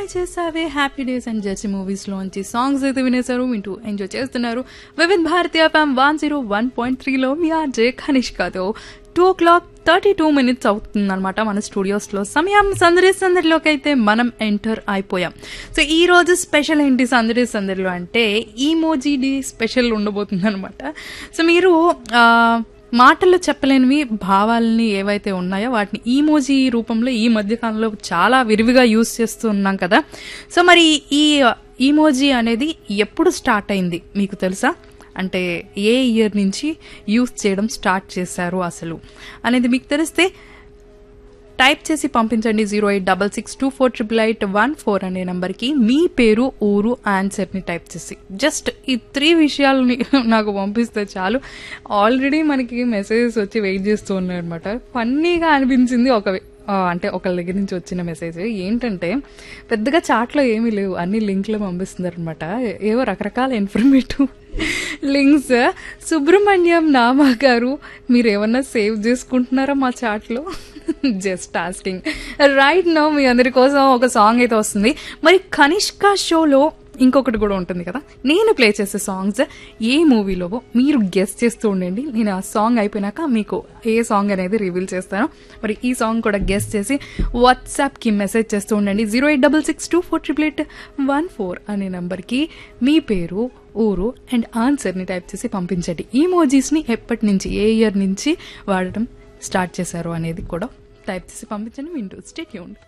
enjoy చేసావే happy days and jersey movies లోంచి songs అయితే వినేశారు వింటూ ఎంజాయ్ చేస్తున్నారు వివిధ్ భారతీయ ఫ్యామ్ వన్ జీరో వన్ పాయింట్ త్రీలో మీ ఆర్జే కనిష్కతో two o'clock thirty two minutes అవుతుందన్నమాట మన స్టూడియోస్లో సమయం సందడి సందడిలోకి అయితే మనం ఎంటర్ అయిపోయాం సో ఈ రోజు స్పెషల్ ఏంటి సందడి సందడిలో అంటే ఈమోజీ డి స్పెషల్ ఉండబోతుంది అనమాట సో మీరు ఆ, మాటల్లో చెప్పలేనివి భావాలని ఏవైతే ఉన్నాయో వాటిని ఈమోజీ రూపంలో ఈ మధ్యకాలంలో చాలా విరివిగా యూజ్ చేస్తూ ఉన్నాం కదా సో మరి ఈ ఈమోజీ అనేది ఎప్పుడు స్టార్ట్ అయింది మీకు తెలుసా అంటే ఏ ఇయర్ నుంచి యూజ్ చేయడం స్టార్ట్ చేశారు అసలు అనేది మీకు తెలిస్తే టైప్ చేసి పంపించండి zero eight double six two four triple eight one four అనే నెంబర్కి మీ పేరు ఊరు ఆన్సర్ని టైప్ చేసి జస్ట్ ఈ త్రీ విషయాలని నాకు పంపిస్తే చాలు ఆల్రెడీ మనకి మెసేజెస్ వచ్చి వెయిట్ చేస్తూ ఉన్నాయి అనమాట ఫన్నీగా అనిపించింది ఒక ఆ, అంటే ఒకళ్ళ దగ్గర నుంచి వచ్చిన మెసేజ్ ఏంటంటే పెద్దగా చాట్లో ఏమీ లేవు అన్ని లింక్లు పంపిస్తున్నారు అనమాట ఏవో రకరకాల ఇన్ఫర్మేటివ్ లింక్స్ సుబ్రహ్మణ్యం నామా గారు మీరు ఏమన్నా సేవ్ చేసుకుంటున్నారా మా చాట్లో జస్ట్ ఆస్కింగ్ రైట్ నో మీ అందరి కోసం ఒక సాంగ్ అయితే వస్తుంది మరి కనిష్క షోలో ఇంకొకటి కూడా ఉంటుంది కదా నేను ప్లే చేసే సాంగ్స్ ఏ మూవీలో మీరు గెస్ట్ చేస్తూ ఉండండి నేను ఆ సాంగ్ అయిపోయినాక మీకు ఏ సాంగ్ అనేది రివీల్ చేస్తాను మరి ఈ సాంగ్ కూడా గెస్ట్ చేసి వాట్సాప్కి మెసేజ్ చేస్తూ ఉండండి zero eight double six two four triple eight one four అనే నెంబర్కి మీ పేరు ఊరు అండ్ ఆన్సర్ని టైప్ చేసి పంపించండి ఈ మోజీస్ని ఎప్పటి నుంచి ఏ ఇయర్ నుంచి వాడటం స్టార్ట్ చేశారు అనేది కూడా టైప్ చేసి పంపించండి వింటూ స్టే ట్యూన్